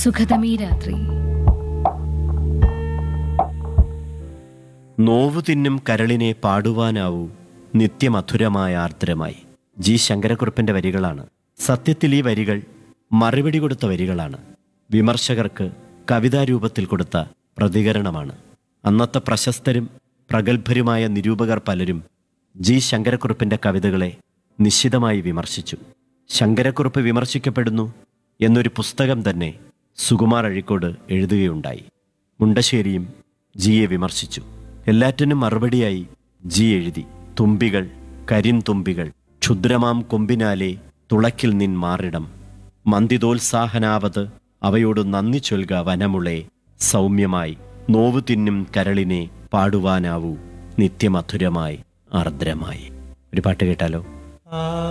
സുഖതമീ രാത്രി നോവു തിന്നും കരളിനെ പാടുവാനാവൂ നിത്യമധുരമായ ആർദ്രമായി ജി ശങ്കരക്കുറുപ്പിന്റെ വരികളാണ് സത്യത്തിൽ ഈ വരികൾ മറുപടി കൊടുത്ത വരികളാണ് വിമർശകർക്ക് കവിതാരൂപത്തിൽ കൊടുത്ത പ്രതികരണമാണ് അന്നത്തെ പ്രശസ്തരും പ്രഗത്ഭരുമായ നിരൂപകർ പലരും ജി ശങ്കരക്കുറുപ്പിന്റെ കവിതകളെ നിശിതമായി വിമർശിച്ചു ശങ്കരക്കുറുപ്പ് വിമർശിക്കപ്പെടുന്നു എന്നൊരു പുസ്തകം തന്നെ സുകുമാർ അഴിക്കോട് എഴുതുകയുണ്ടായി മുണ്ടശ്ശേരിയും ജിയെ വിമർശിച്ചു എല്ലാറ്റിനും മറുപടിയായി ജി എഴുതി തുമ്പികൾ കരിന്തുമ്പികൾ ക്ഷുദ്രമാം കൊമ്പിനാലെ തുളക്കിൽ നിൻ മാറിടം മന്ദിതോത്സാഹനാവത് അവയോട് നന്ദി ചൊൽക വനമുളെ സൗമ്യമായി നോവു തിന്നും കരളിനെ പാടുവാനാവൂ നിത്യമധുരമായി ആർദ്രമായി ഒരു പാട്ട് കേട്ടാലോ ആ